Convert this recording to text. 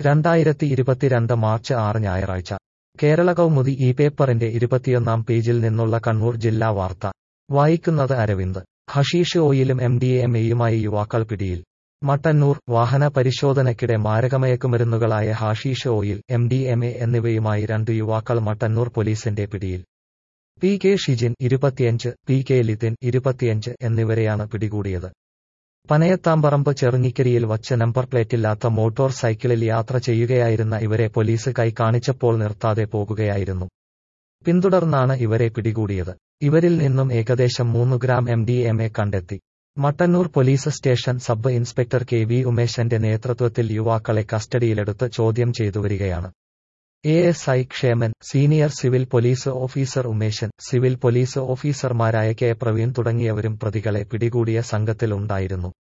രണ്ടായിരത്തി ഇരുപത്തിരണ്ട് മാർച്ച് ആറ് ഞായറാഴ്ച കേരള കൗമുദി ഈ പേപ്പറിന്റെ ഇരുപത്തിയൊന്നാം പേജിൽ നിന്നുള്ള കണ്ണൂർ ജില്ലാ വാർത്ത വായിക്കുന്നത് അരവിന്ദ് ഹഷീഷ് ഓയിലും എം ഡി എം എയുമായി യുവാക്കൾ പിടിയിൽ മട്ടന്നൂർ വാഹന പരിശോധനയ്ക്കിടെ മാരകമയക്കുമരുന്നുകളായ hashish oil M D M A എന്നിവയുമായി രണ്ട് യുവാക്കൾ മട്ടന്നൂർ പോലീസിന്റെ പിടിയിൽ പി കെ ഷിജിൻ ഇരുപത്തിയഞ്ച് പി കെ ലിതിൻ ഇരുപത്തിയഞ്ച് എന്നിവരെയാണ് പിടികൂടിയത് പനയത്താമ്പറമ്പ് ചെറുങ്ങിക്കരിയിൽ വച്ച് നമ്പർ പ്ലേറ്റില്ലാത്ത മോട്ടോർ സൈക്കിളിൽ യാത്ര ചെയ്യുകയായിരുന്ന ഇവരെ പോലീസ് കൈ കാണിച്ചപ്പോൾ നിർത്താതെ പോകുകയായിരുന്നു പിന്തുടർന്നാണ് ഇവരെ പിടികൂടിയത് ഇവരിൽ നിന്നും ഏകദേശം മൂന്ന് gram M D M A കണ്ടെത്തി Mattannur police station sub inspector K V ഉമേശന്റെ നേതൃത്വത്തിൽ യുവാക്കളെ കസ്റ്റഡിയിലെടുത്ത് ചോദ്യം ചെയ്തുവരികയാണ് A S I Kshemen senior civil police officer Umeshan civil police ഓഫീസർമാരായ കെ പ്രവീൺ തുടങ്ങിയവരും പ്രതികളെ പിടികൂടിയ സംഘത്തിൽ ഉണ്ടായിരുന്നു